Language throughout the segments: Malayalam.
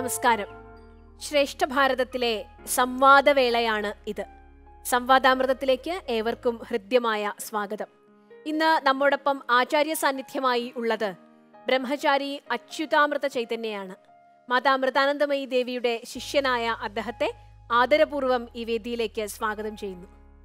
നമസ്കാരം ശ്രേഷ്ഠ ഭാരതത്തിലെ സംവാദവേളയാണ് ഇത് സംവാദാമൃതത്തിലേക്ക് ഏവർക്കും ഹൃദ്യമായ സ്വാഗതം ഇന്ന് നമ്മോടൊപ്പം ആചാര്യ സാന്നിധ്യമായി ഉള്ളത് ബ്രഹ്മചാരി അച്യുതാമൃത ചൈതന്യയാണ് മാതാ അമൃതാനന്ദമയി ദേവിയുടെ ശിഷ്യനായ അദ്ദേഹത്തെ ആദരപൂർവ്വം ഈ വേദിയിലേക്ക് സ്വാഗതം ചെയ്യുന്നു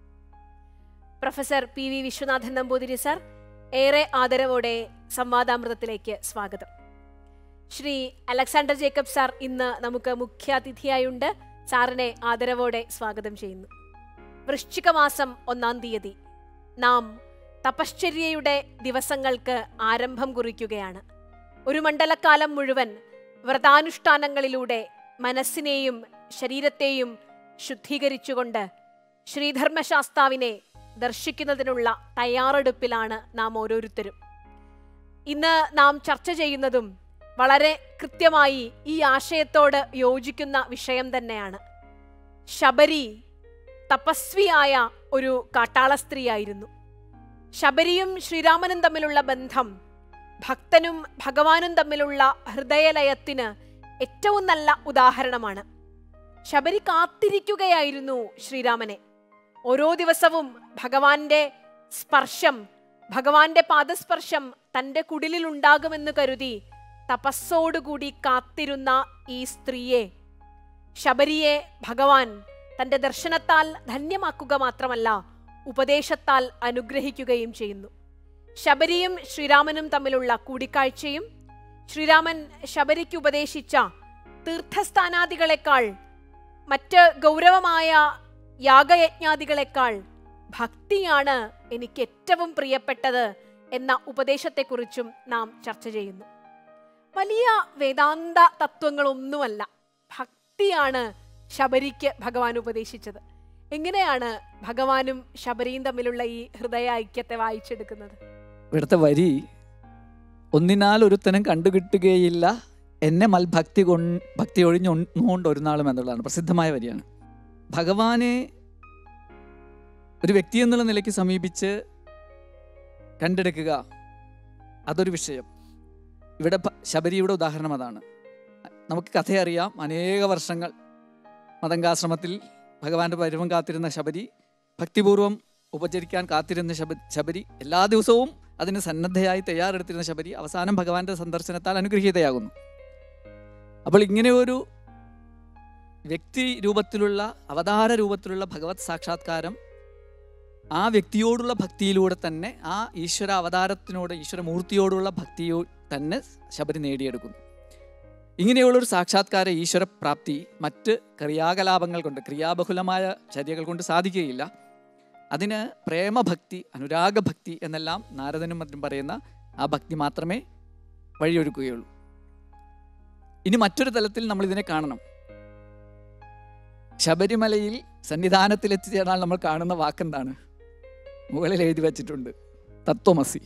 professor P V Viswanathan Namboothiri sir ഏറെ ആദരവോടെ സംവാദാമൃതത്തിലേക്ക് സ്വാഗതം ശ്രീ അലക്സാണ്ടർ ജേക്കബ് സാർ ഇന്ന് നമുക്ക് മുഖ്യാതിഥിയായുണ്ട് സാറിനെ ആദരവോടെ സ്വാഗതം ചെയ്യുന്നു വൃശ്ചിക മാസം ഒന്നാം തീയതി നാം തപശ്ചര്യയുടെ ദിവസങ്ങൾക്ക് ആരംഭം കുറിക്കുകയാണ് ഒരു മണ്ഡലക്കാലം മുഴുവൻ വ്രതാനുഷ്ഠാനങ്ങളിലൂടെ മനസ്സിനെയും ശരീരത്തെയും ശുദ്ധീകരിച്ചുകൊണ്ട് ശ്രീധർമ്മശാസ്താവിനെ ദർശിക്കുന്നതിനുള്ള തയ്യാറെടുപ്പിലാണ് നാം ഓരോരുത്തരും ഇന്ന് നാം ചർച്ച ചെയ്യുന്നതും വളരെ കൃത്യമായി ഈ ആശയത്തോട് യോജിക്കുന്ന വിഷയം തന്നെയാണ് ശബരി തപസ്വിയായ ഒരു കാട്ടാള സ്ത്രീയായിരുന്നു ശബരിയും ശ്രീരാമനും തമ്മിലുള്ള ബന്ധം ഭക്തനും ഭഗവാനും തമ്മിലുള്ള ഹൃദയലയത്തിന് ഏറ്റവും നല്ല ഉദാഹരണമാണ് ശബരി കാത്തിരിക്കുകയായിരുന്നു ശ്രീരാമനെ ഓരോ ദിവസവും ഭഗവാന്റെ സ്പർശം ഭഗവാന്റെ പാദസ്പർശം തന്റെ കുടിലിൽ ഉണ്ടാകുമെന്ന് കരുതി തപസ്സോടുകൂടി കാത്തിരുന്ന ഈ സ്ത്രീയെ ശബരിയെ ഭഗവാൻ തന്റെ ദർശനത്താൽ ധന്യമാക്കുക മാത്രമല്ല ഉപദേശത്താൽ അനുഗ്രഹിക്കുകയും ചെയ്യുന്നു ശബരിയും ശ്രീരാമനും തമ്മിലുള്ള കൂടിക്കാഴ്ചയും ശ്രീരാമൻ ശബരിക്ക് ഉപദേശിച്ച തീർത്ഥസ്ഥാനാദികളെക്കാൾ മറ്റ് ഗൗരവമായ യാഗയജ്ഞാദികളെക്കാൾ ഭക്തിയാണ് എനിക്ക് ഏറ്റവും പ്രിയപ്പെട്ടത് എന്ന ഉപദേശത്തെക്കുറിച്ചും നാം ചർച്ച ചെയ്യുന്നു വലിയ വേദാന്ത തത്വങ്ങളൊന്നുമല്ല ഭക്തിയാണ് ശബരിക്ക് ഭഗവാൻ ഉപദേശിച്ചത് എങ്ങനെയാണ് ഭഗവാനും ശബരിയും തമ്മിലുള്ള ഈ ഹൃദയ ഐക്യത്തെ വായിച്ചെടുക്കുന്നത് ഇവിടുത്തെ വരി ഒന്നിനാൽ ഒരുത്തനും കണ്ടുകിട്ടുകയില്ല എന്നെ മൽഭക്തി കൊ ഭക്തി ഒഴിഞ്ഞൊന്നുകൊണ്ട് ഒരു നാളും എന്നുള്ളതാണ് പ്രസിദ്ധമായ വരിയാണ് ഭഗവാനെ ഒരു വ്യക്തി എന്നുള്ള നിലയ്ക്ക് സമീപിച്ച് കണ്ടെടുക്കുക അതൊരു വിഷയം ഇവിടെ ഭ- ശബരിയുടെ ഉദാഹരണം അതാണ് നമുക്ക് കഥയറിയാം അനേക വർഷങ്ങൾ മതങ്കാശ്രമത്തിൽ ഭഗവാന്റെ പരുവം കാത്തിരുന്ന ശബരി ഭക്തിപൂർവം ഉപചരിക്കാൻ കാത്തിരുന്ന ശബ ശബരി എല്ലാ ദിവസവും അതിന് സന്നദ്ധയായി തയ്യാറെടുത്തിരുന്ന ശബരി അവസാനം ഭഗവാന്റെ സന്ദർശനത്താൽ അനുഗ്രഹീതയാകുന്നു അപ്പോൾ ഇങ്ങനെ ഒരു വ്യക്തി രൂപത്തിലുള്ള അവതാര രൂപത്തിലുള്ള ഭഗവത് സാക്ഷാത്കാരം ആ വ്യക്തിയോടുള്ള ഭക്തിയിലൂടെ തന്നെ ആ ഈശ്വര അവതാരത്തിനോട് ഈശ്വരമൂർത്തിയോടുള്ള ഭക്തിയോ തന്നെ ശബരി നേടിയെടുക്കുന്നു ഇങ്ങനെയുള്ളൊരു സാക്ഷാത്കാര ഈശ്വര പ്രാപ്തി മറ്റ് ക്രിയാകലാപങ്ങൾ കൊണ്ട് ക്രിയാബഹുലമായ ചര്യകൾ കൊണ്ട് സാധിക്കുകയില്ല അതിന് പ്രേമഭക്തി അനുരാഗഭക്തി എന്നെല്ലാം നാരദനും മറ്റും പറയുന്ന ആ ഭക്തി മാത്രമേ വഴിയൊരുക്കുകയുള്ളൂ ഇനി മറ്റൊരു തലത്തിൽ നമ്മൾ ഇതിനെ കാണണം ശബരിമലയിൽ സന്നിധാനത്തിൽ എത്തിച്ചേർന്നാൽ നമ്മൾ കാണുന്ന വാക്കെന്താണ് മുകളിൽ എഴുതി വച്ചിട്ടുണ്ട് തത്വമസി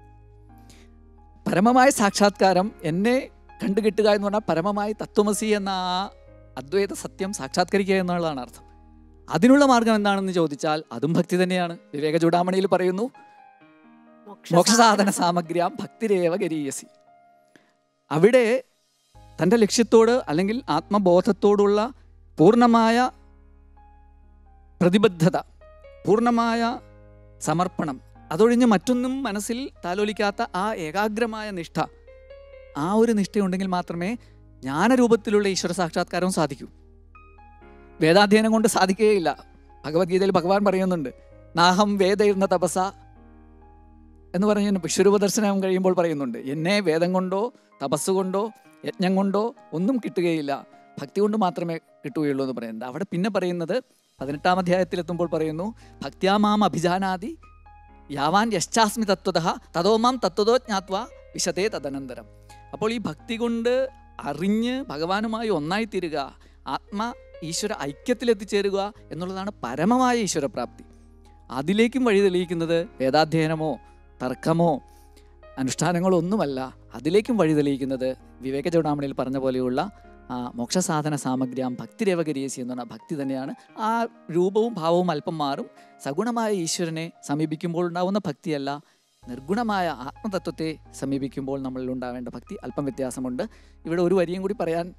പരമമായ സാക്ഷാത്കാരം എന്നെ കണ്ടുകിട്ടുക എന്ന് പറഞ്ഞാൽ പരമമായി തത്വമസി എന്ന ആ അദ്വൈത സത്യം സാക്ഷാത്കരിക്കുക എന്നുള്ളതാണ് അർത്ഥം അതിനുള്ള മാർഗം എന്താണെന്ന് ചോദിച്ചാൽ അതും ഭക്തി തന്നെയാണ് വിവേക ചൂടാമണിയിൽ പറയുന്നു മോക്ഷസാധന സാമഗ്രിയാം ഭക്തിരേവ ഗരീയസി അവിടെ തൻ്റെ ലക്ഷ്യത്തോട് അല്ലെങ്കിൽ ആത്മബോധത്തോടുള്ള പൂർണ്ണമായ പ്രതിബദ്ധത പൂർണ്ണമായ സമർപ്പണം അതൊഴിഞ്ഞ് മറ്റൊന്നും മനസ്സിൽ താലോലിക്കാത്ത ആ ഏകാഗ്രമായ നിഷ്ഠ ആ ഒരു നിഷ്ഠയുണ്ടെങ്കിൽ മാത്രമേ ജ്ഞാനരൂപത്തിലുള്ള ഈശ്വര സാക്ഷാത്കാരവും സാധിക്കൂ വേദാധ്യയനം കൊണ്ട് സാധിക്കുകയില്ല ഭഗവത്ഗീതയിൽ ഭഗവാൻ പറയുന്നുണ്ട് നാഹം വേദയിരുന്ന തപസ എന്ന് പറഞ്ഞ് വിശ്വരൂപ ദർശനം കഴിയുമ്പോൾ പറയുന്നുണ്ട് എന്നെ വേദം കൊണ്ടോ തപസ് കൊണ്ടോ യജ്ഞം കൊണ്ടോ ഒന്നും കിട്ടുകയില്ല ഭക്തി കൊണ്ട് മാത്രമേ കിട്ടുകയുള്ളൂ എന്ന് പറയുന്നത് അവിടെ പിന്നെ പറയുന്നത് പതിനെട്ടാം അധ്യായത്തിൽ എത്തുമ്പോൾ പറയുന്നു ഭക്ത്യാമാം അഭിജാനാതി യാവാൻ യശ്ചാസ്മി തത്വത തതോമാം തത്വതോ ജ്ഞാത്വ വിശദേ തദനന്തരം അപ്പോൾ ഈ ഭക്തി കൊണ്ട് അറിഞ്ഞ് ഭഗവാനുമായി ഒന്നായി തീരുക ആത്മ ഈശ്വര ഐക്യത്തിലെത്തിച്ചേരുക എന്നുള്ളതാണ് പരമമായ ഈശ്വരപ്രാപ്തി അതിലേക്കും വഴി തെളിയിക്കുന്നത് വേദാധ്യയനമോ തർക്കമോ അനുഷ്ഠാനങ്ങളോ ഒന്നുമല്ല അതിലേക്കും വഴി തെളിയിക്കുന്നത് വിവേക ചൂടാമണിയിൽ പറഞ്ഞ പോലെയുള്ള ആ മോക്ഷസാധന സാമഗ്രിയാം ഭക്തിരേവകരീയസി എന്ന് പറഞ്ഞ ഭക്തി തന്നെയാണ് ആ രൂപവും ഭാവവും അല്പം മാറും സഗുണമായ ഈശ്വരനെ സമീപിക്കുമ്പോൾ ഉണ്ടാവുന്ന ഭക്തിയല്ല നിർഗുണമായ ആത്മതത്വത്തെ സമീപിക്കുമ്പോൾ നമ്മളിൽ ഉണ്ടാവേണ്ട ഭക്തി അല്പം വ്യത്യാസമുണ്ട് ഇവിടെ ഒരു വരിയും കൂടി പറയാൻ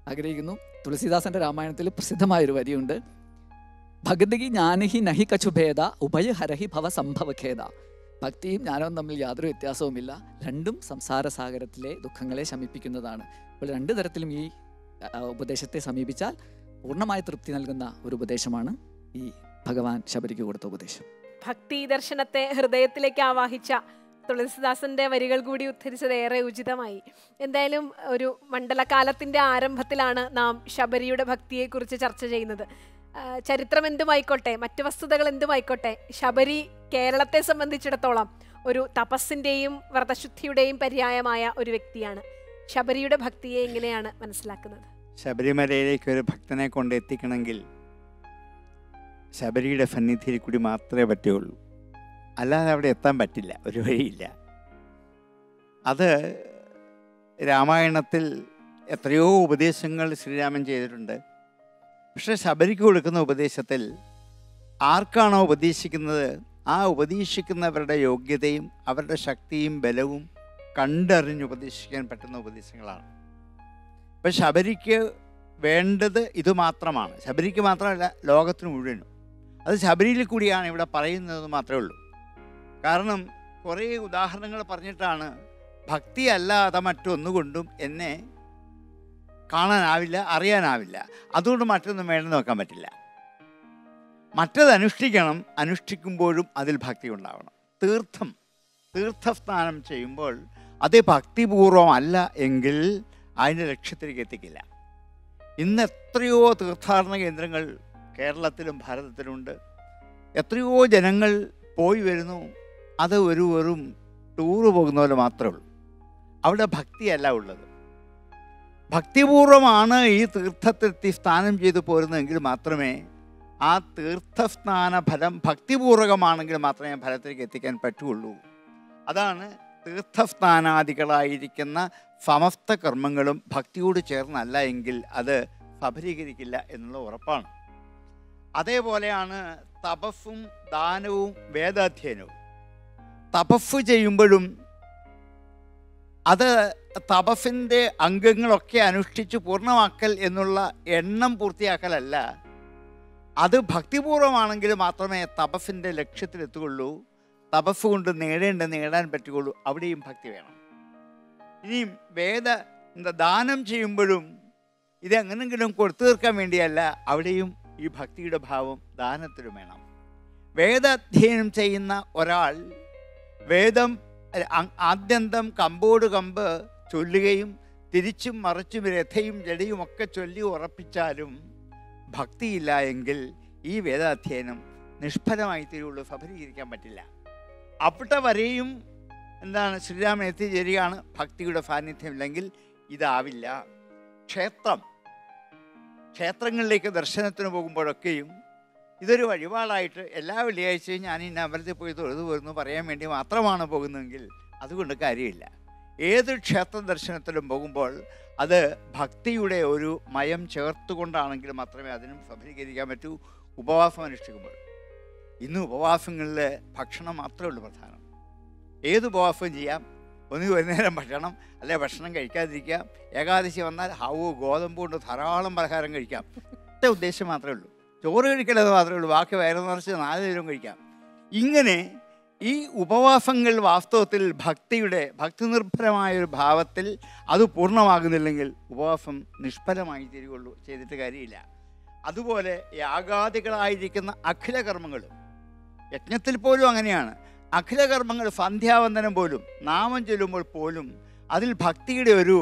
ആഗ്രഹിക്കുന്നു തുളസീദാസന്റെ രാമായണത്തിൽ പ്രസിദ്ധമായൊരു വരിയുണ്ട് ഭഗതകി ജ്ഞാനഹി നഹി കച്ചുഭേദ ഉഭയഹരഹി ഭവ സംഭവഖേദ ഭക്തിയും ജ്ഞാനവും തമ്മിൽ യാതൊരു വ്യത്യാസവുമില്ല രണ്ടും സംസാര സാഗരത്തിലെ ദുഃഖങ്ങളെ ശമിപ്പിക്കുന്നതാണ് അപ്പോൾ രണ്ട് തരത്തിലും ഈ ആ, ഉപദേശത്തെ സമീപിച്ചാൽ പൂർണ്ണമായ തൃപ്തി നൽകുന്ന ഒരു ഉപദേശമാണ് ഈ ഭഗവാൻ ശബരിക്ക് കൊടുത്ത ഉപദേശം ഭക്തി ദർശനത്തെ ഹൃദയത്തിലേക്ക് ആവാഹിച്ച തുളസിദാസന്റെ വരികൾ കൂടി ഉദ്ധരിച്ചത് ഏറെ ഉചിതമായി എന്തായാലും ഒരു മണ്ഡലകാലത്തിന്റെ ആരംഭത്തിലാണ് നാം ശബരിയുടെ ഭക്തിയെക്കുറിച്ച് ചർച്ച ചെയ്യുന്നത് ആ, ചരിത്രം എന്തുമായിക്കോട്ടെ മറ്റു വസ്തുതകൾ എന്തുമായിക്കോട്ടെ ശബരി കേരളത്തെ സംബന്ധിച്ചിടത്തോളം ഒരു തപസ്സിന്റെയും വ്രതശുദ്ധിയുടെയും പര്യായമായ ഒരു വ്യക്തിയാണ് ശബരിയുടെ ഭക്തിയെ എങ്ങനെയാണ് മനസ്സിലാക്കുന്നത് ശബരിമലയിലേക്ക് ഒരു ഭക്തനെ കൊണ്ട് എത്തിക്കണമെങ്കിൽ ശബരിയുടെ സന്നിധിയിൽ കൂടി മാത്രമേ പറ്റുകയുള്ളൂ അല്ലാതെ അവിടെ എത്താൻ പറ്റില്ല ഒരു വഴിയില്ല അത് രാമായണത്തിൽ എത്രയോ ഉപദേശങ്ങൾ ശ്രീരാമൻ ചെയ്തിട്ടുണ്ട് പക്ഷെ ശബരിക്ക് കൊടുക്കുന്ന ഉപദേശത്തിൽ ആർക്കാണോ ഉപദേശിക്കുന്നത് ആ ഉപദേശിക്കുന്നവരുടെ യോഗ്യതയും അവരുടെ ശക്തിയും ബലവും കണ്ടറിഞ്ഞ് ഉപദേശിക്കാൻ പറ്റുന്ന ഉപദേശങ്ങളാണ് ഇപ്പം ശബരിക്ക് വേണ്ടത് ഇത് മാത്രമാണ് ശബരിക്ക് മാത്രമല്ല ലോകത്തിന് മുഴുവനും അത് ശബരിയിൽ കൂടിയാണ് ഇവിടെ പറയുന്നത് മാത്രമേ ഉള്ളൂ കാരണം കുറേ ഉദാഹരണങ്ങൾ പറഞ്ഞിട്ടാണ് ഭക്തി അല്ലാതെ മറ്റൊന്നുകൊണ്ടും എന്നെ കാണാനാവില്ല അറിയാനാവില്ല അതുകൊണ്ട് മറ്റൊന്നും വേണ്ടെന്ന് വെക്കാൻ പറ്റില്ല മറ്റത് അനുഷ്ഠിക്കണം അനുഷ്ഠിക്കുമ്പോഴും അതിൽ ഭക്തി ഉണ്ടാവണം തീർത്ഥം തീർത്ഥസ്നാനം ചെയ്യുമ്പോൾ അത് ഭക്തിപൂർവം അല്ല എങ്കിൽ അതിൻ്റെ ലക്ഷ്യത്തിലേക്ക് എത്തിക്കില്ല ഇന്ന് എത്രയോ തീർത്ഥാടന കേന്ദ്രങ്ങൾ കേരളത്തിലും ഭാരതത്തിലുമുണ്ട് എത്രയോ ജനങ്ങൾ പോയി വരുന്നു അത് ഒരു വെറും ടൂറ് പോകുന്ന പോലെ മാത്രമേ ഉള്ളൂ അവിടെ ഭക്തിയല്ല ഉള്ളത് ഭക്തിപൂർവമാണ് ഈ തീർത്ഥത്തിലെത്തി സ്നാനം ചെയ്തു പോരുന്നതെങ്കിൽ മാത്രമേ ആ തീർത്ഥസ്നാന ഫലം ഭക്തിപൂർവകമാണെങ്കിൽ മാത്രമേ ഫലത്തിലേക്ക് എത്തിക്കാൻ പറ്റുള്ളൂ അതാണ് തീർത്ഥസ്നാനാദികളായിരിക്കുന്ന സമസ്ത കർമ്മങ്ങളും ഭക്തിയോട് ചേർന്നല്ല എങ്കിൽ അത് സഫലീകരിക്കില്ല എന്നുള്ള ഉറപ്പാണ് അതേപോലെയാണ് തപസ്സും ദാനവും വേദാധ്യയനവും തപസ് ചെയ്യുമ്പോഴും അത് തപസ്സിൻ്റെ അംഗങ്ങളൊക്കെ അനുഷ്ഠിച്ച് പൂർണ്ണമാക്കൽ എന്നുള്ള എണ്ണം പൂർത്തിയാക്കലല്ല അത് ഭക്തിപൂർവമാണെങ്കിൽ മാത്രമേ തപസ്സിൻ്റെ ലക്ഷ്യത്തിലെത്തുകയുള്ളൂ തപസ് കൊണ്ട് നേടേണ്ട നേടാൻ പറ്റുകയുള്ളൂ അവിടെയും ഭക്തി വേണം ഇനിയും വേദ എന്താ ദാനം ചെയ്യുമ്പോഴും ഇത് എങ്ങനെങ്കിലും കൊടുത്തു തീർക്കാൻ വേണ്ടിയല്ല അവിടെയും ഈ ഭക്തിയുടെ ഭാവം ദാനത്തിലും വേണം വേദാധ്യയനം ചെയ്യുന്ന ഒരാൾ വേദം അല്ല, അ- ആദ്യന്തം കമ്പോട് കമ്പ് ചൊല്ലുകയും തിരിച്ചും മറിച്ചും രഥയും ജടയും ഒക്കെ ചൊല്ലി ഉറപ്പിച്ചാലും ഭക്തിയില്ല എങ്കിൽ ഈ വേദാധ്യയനം നിഷ്ഫലമായി തീരുള്ളൂ സഫലീകരിക്കാൻ പറ്റില്ല അവിടെ വരെയും എന്താണ് ശ്രീരാമൻ എത്തിച്ചേരുകയാണ് ഭക്തിയുടെ സാന്നിധ്യം ഇല്ലെങ്കിൽ ഇതാവില്ല ക്ഷേത്രം ക്ഷേത്രങ്ങളിലേക്ക് ദർശനത്തിന് പോകുമ്പോഴൊക്കെയും ഇതൊരു വഴിപാടായിട്ട് എല്ലാ വെള്ളിയാഴ്ചയും ഞാൻ ഇന്ന അമ്പലത്തിൽ പോയി തൊഴുതു പോരുന്നു പറയാൻ വേണ്ടി മാത്രമാണ് പോകുന്നതെങ്കിൽ അതുകൊണ്ട് കാര്യമില്ല ഏത് ക്ഷേത്ര ദർശനത്തിലും പോകുമ്പോൾ അത് ഭക്തിയുടെ ഒരു മയം ചേർത്തുകൊണ്ടാണെങ്കിൽ മാത്രമേ അതിനും സഫലീകരിക്കാൻ പറ്റൂ ഉപവാസം അനുഷ്ഠിക്കുമ്പോൾ ഇന്ന് ഉപവാസങ്ങളിൽ ഭക്ഷണം മാത്രമേ ഉള്ളൂ പ്രധാനം ഏത് ഉപവാസവും ചെയ്യാം ഒന്ന് ഒരു നേരം ഭക്ഷണം അല്ലെ ഭക്ഷണം കഴിക്കാതിരിക്കാം ഏകാദശി വന്നാൽ ഹാവോ ഗോതമ്പ് കൊണ്ട് ധാരാളം പലഹാരം കഴിക്കാം ഒറ്റ ഉദ്ദേശം മാത്രമേ ഉള്ളൂ ചോറ് കഴിക്കലത് മാത്രമേ ഉള്ളൂ ബാക്കി വയറ് നിറച്ച് നാല് നേരവും കഴിക്കാം ഇങ്ങനെ ഈ ഉപവാസങ്ങൾ വാസ്തവത്തിൽ ഭക്തിയുടെ ഭക്തി നിർഭരമായ ഒരു ഭാവത്തിൽ അത് പൂർണ്ണമാകുന്നില്ലെങ്കിൽ ഉപവാസം നിഷ്ഫലമായി തീരുകയുള്ളൂ ചെയ്തിട്ട് കാര്യമില്ല അതുപോലെ യാഗാദികളായിരിക്കുന്ന അഖില കർമ്മങ്ങളും യജ്ഞത്തിൽ പോലും അങ്ങനെയാണ് അഖില കർമ്മങ്ങൾ സന്ധ്യാവന്ദനം പോലും നാമം ചൊല്ലുമ്പോൾ പോലും അതിൽ ഭക്തിയുടെ ഒരു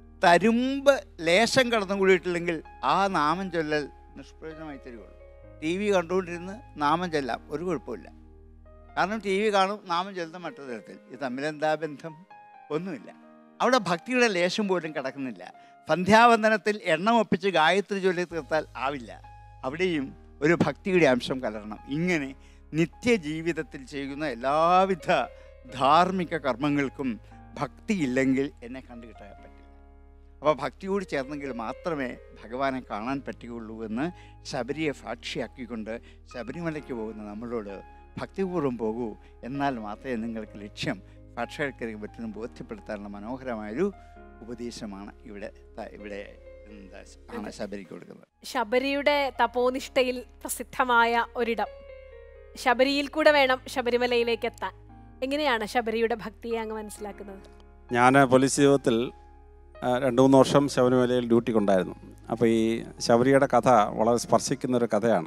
തരുമ്പ് ലേശം കടന്നു കൂടിയിട്ടില്ലെങ്കിൽ ആ നാമം ചൊല്ലൽ നിഷ്പ്രയോജനമായി തരികയുള്ളൂ ടി വി കണ്ടുകൊണ്ടിരുന്ന് നാമം ചൊല്ലാം ഒരു കുഴപ്പമില്ല കാരണം ടി വി കാണും നാമം ചൊല്ലുന്ന മറ്റു തരത്തിൽ ഇത് തമ്മിലെന്താ ബന്ധം ഒന്നുമില്ല അവിടെ ഭക്തിയുടെ ലേശം പോലും കിടക്കുന്നില്ല സന്ധ്യാവന്ദനത്തിൽ എണ്ണം ഒപ്പിച്ച് ഗായത്രി ചൊല്ലി തീർത്താൽ ആവില്ല അവിടെയും ഒരു ഭക്തിയുടെ അംശം കലരണം ഇങ്ങനെ നിത്യജീവിതത്തിൽ ചെയ്യുന്ന എല്ലാവിധ ധാർമ്മിക കർമ്മങ്ങൾക്കും ഭക്തിയില്ലെങ്കിൽ എന്നെ കണ്ടു കിട്ടാൻ പറ്റില്ല അപ്പോൾ ഭക്തിയോട് ചേർന്നെങ്കിൽ മാത്രമേ ഭഗവാനെ കാണാൻ പറ്റുകയുള്ളൂ എന്ന് ശബരിയെ സാക്ഷിയാക്കിക്കൊണ്ട് ശബരിമലയ്ക്ക് പോകുന്ന നമ്മളോട് ഭക്തിപൂർവ്വം പോകൂ എന്നാൽ മാത്രമേ നിങ്ങൾക്ക് ലക്ഷ്യം സാക്ഷാത്കരിക്കാൻ പറ്റുന്ന ബോധ്യപ്പെടുത്താനുള്ള മനോഹരമായൊരു ഉപദേശമാണ് ഇവിടെ ത- ഇവിടെ ആണ് ശബരിക്ക് കൊടുക്കുന്നത് ശബരിയുടെ തപോനിഷ്ഠയിൽ പ്രസിദ്ധമായ ഒരിടം ശബരിയിൽ കൂടെ വേണം ശബരിമലയിലേക്ക് എത്താൻ എങ്ങനെയാണ് ശബരിയുടെ ഭക്തിയെ അങ്ങ് മനസ്സിലാക്കുന്നത് ഞാൻ പോലീസ് ജീവിതത്തിൽ ആ, രണ്ട് മൂന്ന് വർഷം ശബരിമലയിൽ ഡ്യൂട്ടി കൊണ്ടായിരുന്നു അപ്പോൾ ഈ ശബരിയുടെ കഥ വളരെ സ്പർശിക്കുന്ന ഒരു കഥയാണ്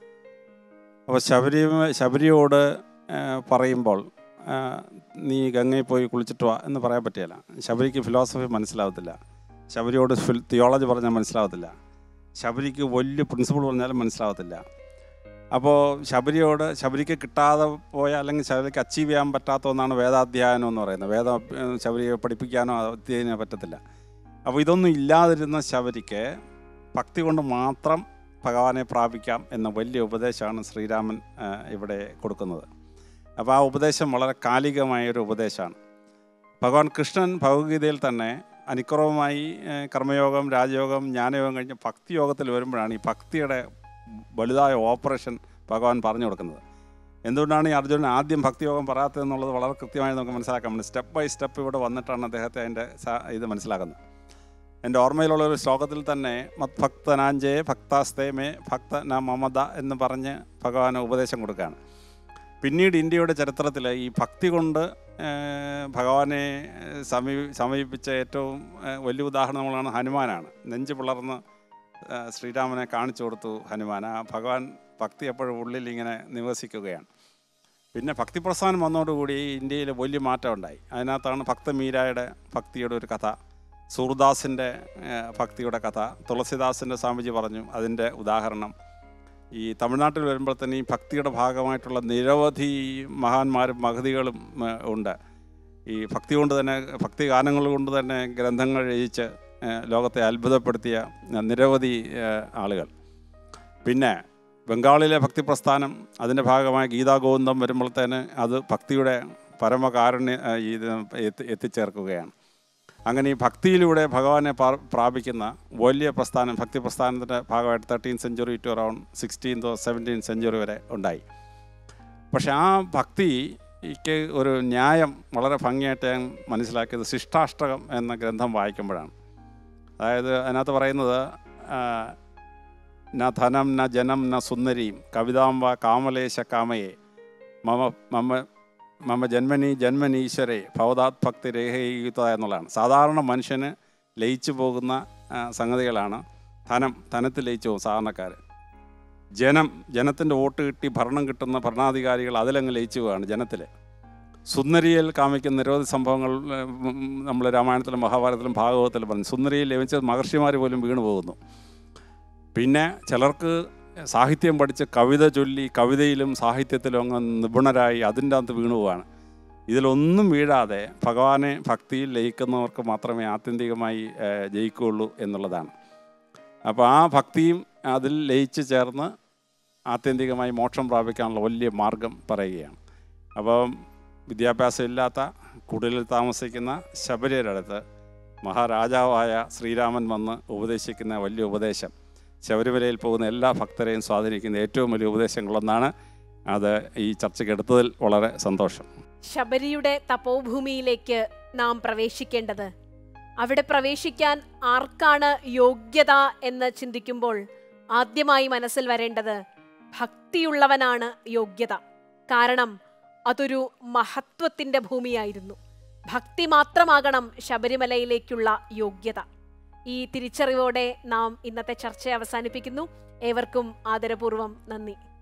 അപ്പോൾ ശബരി ശബരിയോട് ആ, പറയുമ്പോൾ ആ, നീ ഗംഗയിൽ പോയി കുളിച്ചിട്ട് വാ എന്ന് പറയാൻ പറ്റില്ല ശബരിക്ക് ഫിലോസഫി മനസ്സിലാവത്തില്ല ശബരിയോട് ഫിൽ തിയോളജി പറഞ്ഞാൽ മനസ്സിലാവത്തില്ല ശബരിക്ക് വലിയ പ്രിൻസിപ്പിൾ പറഞ്ഞാലും മനസ്സിലാവത്തില്ല അപ്പോൾ ശബരിയോട് ശബരിക്ക് കിട്ടാതെ പോയ അല്ലെങ്കിൽ ശബരിക്ക് അച്ചീവ് ചെയ്യാൻ പറ്റാത്ത ഒന്നാണ് വേദാധ്യായനം എന്ന് പറയുന്നത് വേദ ഏഹ്, ശബരിയെ പഠിപ്പിക്കാനോ അധ്യയനോ പറ്റത്തില്ല അപ്പോൾ ഇതൊന്നും ഇല്ലാതിരുന്ന ശബരിക്ക് ഭക്തി കൊണ്ട് മാത്രം ഭഗവാനെ പ്രാപിക്കാം എന്ന വലിയ ഉപദേശമാണ് ശ്രീരാമൻ ഏഹ്, ഇവിടെ കൊടുക്കുന്നത് അപ്പോൾ ആ ഉപദേശം വളരെ കാലികമായ ഒരു ഉപദേശമാണ് ഭഗവാൻ കൃഷ്ണൻ ഭഗവത്ഗീതയിൽ തന്നെ അനുക്രമമായി ഏഹ്, കർമ്മയോഗം രാജയോഗം ജ്ഞാനയോഗം കഴിഞ്ഞ് ഭക്തിയോഗത്തിൽ വരുമ്പോഴാണ് ഈ ഭക്തിയുടെ വലുതായ ഓപ്പറേഷൻ ഭഗവാൻ പറഞ്ഞു കൊടുക്കുന്നത് എന്തുകൊണ്ടാണ് ഈ അർജുനൻ ആദ്യം ഭക്തിയോഗം പറയാത്തതെന്നുള്ളത് വളരെ കൃത്യമായി നമുക്ക് മനസ്സിലാക്കാൻ പറ്റും സ്റ്റെപ്പ് ബൈ സ്റ്റെപ്പ് ഇവിടെ വന്നിട്ടാണ് അദ്ദേഹത്തെ അതിൻ്റെ സ- ഇത് മനസ്സിലാക്കുന്നത് എൻ്റെ ഓർമ്മയിലുള്ള ഒരു ശ്ലോകത്തിൽ തന്നെ മത് ഭക്തനാഞ്ചേ ഭക്താസ്തേ മേ ഭക്ത ന മമത എന്ന് പറഞ്ഞ് ഭഗവാൻ ഉപദേശം കൊടുക്കുകയാണ് പിന്നീട് ഇന്ത്യയുടെ ചരിത്രത്തിൽ ഈ ഭക്തി കൊണ്ട് ഏഹ്, ഭഗവാനെ ഏഹ്, സമീ സമീപിച്ച ഏറ്റവും ഏഹ്, വലിയ ഉദാഹരണങ്ങളാണ് ഹനുമാനാണ് നെഞ്ച് പിളർന്ന് ഏഹ്, ശ്രീരാമനെ കാണിച്ചു കൊടുത്തു ഹനുമാൻ ആ ഭഗവാൻ ഭക്തി എപ്പോഴും ഉള്ളിൽ ഇങ്ങനെ നിവസിക്കുകയാണ് പിന്നെ ഭക്തി പ്രസ്ഥാനം വന്നതോടുകൂടി ഇന്ത്യയിൽ വലിയ മാറ്റം ഉണ്ടായി അതിനകത്താണ് ഭക്തമീരായുടെ ഭക്തിയുടെ ഒരു കഥ സൂർദാസിൻ്റെ ഏഹ്, ഭക്തിയുടെ കഥ തുളസിദാസിൻ്റെ സ്വാമിജി പറഞ്ഞു അതിൻ്റെ ഉദാഹരണം ഈ തമിഴ്നാട്ടിൽ വരുമ്പോൾ തന്നെ ഈ ഭക്തിയുടെ ഭാഗമായിട്ടുള്ള നിരവധി മഹാന്മാരും മഹതികളും ഏഹ്, ഉണ്ട് ഈ ഭക്തി കൊണ്ട് തന്നെ ഭക്തി ഗാനങ്ങൾ കൊണ്ട് തന്നെ ഗ്രന്ഥങ്ങൾ രചിച്ച് ഏഹ്, ലോകത്തെ അത്ഭുതപ്പെടുത്തിയ ഏഹ്, നിരവധി ഏഹ്, ആളുകൾ പിന്നെ ബംഗാളിലെ ഭക്തി പ്രസ്ഥാനം അതിൻ്റെ ഭാഗമായ ഗീതാഗോവിന്ദം വരുമ്പോഴത്തേന് അത് ഭക്തിയുടെ പരമകാരുണ്യ ഏഹ്, ഇത് എത്തി എത്തിച്ചേർക്കുകയാണ് അങ്ങനെ ഈ ഭക്തിയിലൂടെ ഭഗവാനെ പാ- പ്രാപിക്കുന്ന വലിയ പ്രസ്ഥാനം ഭക്തി പ്രസ്ഥാനത്തിൻ്റെ ഭാഗമായിട്ട് തേർട്ടീൻ സെഞ്ചുറി ടു അറൗണ്ട് സിക്സ്റ്റീൻതോ സെവൻറ്റീൻ സെഞ്ചുറി വരെ ഉണ്ടായി പക്ഷെ ആ ഭക്തിക്ക് ഒരു ന്യായം വളരെ ഭംഗിയായിട്ട് ഞാൻ മനസ്സിലാക്കിയത് ശിഷ്ടാഷ്ടകം എന്ന ഗ്രന്ഥം വായിക്കുമ്പോഴാണ് അതായത് അതിനകത്ത് പറയുന്നത് ആ, ന ധനം ന ജനം ന സുന്ദരിയും കവിതാംബ കാമലേശ കാമയെ മമ മമ മമ ജന്മനി ജന്മനീശ്വരെ ഭവതാത് ഭക്തി രേഖയുത എന്നുള്ളതാണ് സാധാരണ മനുഷ്യന് ലയിച്ചു പോകുന്ന ആ, സംഗതികളാണ് ധനം ധനത്തിൽ ലയിച്ചു പോകും സാധാരണക്കാർ ജനം ജനത്തിൻ്റെ വോട്ട് കിട്ടി ഭരണം കിട്ടുന്ന ഭരണാധികാരികൾ അതിലങ്ങ് ലയിച്ചു പോവുകയാണ് ജനത്തിൽ സുന്ദരിയിൽ കാമിക്കുന്ന നിരവധി സംഭവങ്ങൾ നമ്മൾ രാമായണത്തിലും മഹാഭാരതത്തിലും ഭാഗവതത്തിലും പറഞ്ഞു സുന്ദരിയിൽ ലഭിച്ച മഹർഷിമാർ പോലും വീണു പോകുന്നു പിന്നെ ചിലർക്ക് സാഹിത്യം പഠിച്ച് കവിത ചൊല്ലി കവിതയിലും സാഹിത്യത്തിലും അങ്ങ് നിപുണരായി അതിൻ്റെ അകത്ത് വീണു പോവാണ് ഇതിലൊന്നും വീഴാതെ ഭഗവാനെ ഭക്തിയിൽ ലയിക്കുന്നവർക്ക് മാത്രമേ ആത്യന്തികമായി ഏഹ്, ജയിക്കുകയുള്ളൂ എന്നുള്ളതാണ് അപ്പോൾ ആ ഭക്തിയും അതിൽ ലയിച്ച് ചേർന്ന് ആത്യന്തികമായി മോക്ഷം പ്രാപിക്കാനുള്ള വലിയ മാർഗം പറയുകയാണ് അപ്പം വിദ്യാഭ്യാസം ഇല്ലാത്ത കുടിലിൽ താമസിക്കുന്ന ശബരിയുടെ അടുത്ത് മഹാരാജാവായ ശ്രീരാമൻ വന്ന് ഉപദേശിക്കുന്ന വലിയ ഉപദേശം ശബരിമലയിൽ പോകുന്ന എല്ലാ ഭക്തരെയും സ്വാധീനിക്കുന്ന ഏറ്റവും വലിയ ഉപദേശങ്ങളൊന്നാണ് അത് ഈ ചർച്ചയ്ക്ക് എടുത്തതിൽ വളരെ സന്തോഷം ശബരിയുടെ തപോഭൂമിയിലേക്ക് നാം പ്രവേശിക്കേണ്ടത് അവിടെ പ്രവേശിക്കാൻ ആർക്കാണ് യോഗ്യത എന്ന് ചിന്തിക്കുമ്പോൾ ആദ്യമായി മനസ്സിൽ വരേണ്ടത് ഭക്തിയുള്ളവനാണ് യോഗ്യത കാരണം അതൊരു മഹത്വത്തിന്റെ ഭൂമിയായിരുന്നു ഭക്തി മാത്രമാകണം ശബരിമലയിലേക്കുള്ള യോഗ്യത ഈ തിരിച്ചറിവോടെ നാം ഇന്നത്തെ ചർച്ച അവസാനിപ്പിക്കുന്നു ഏവർക്കും ആദരപൂർവ്വം നന്ദി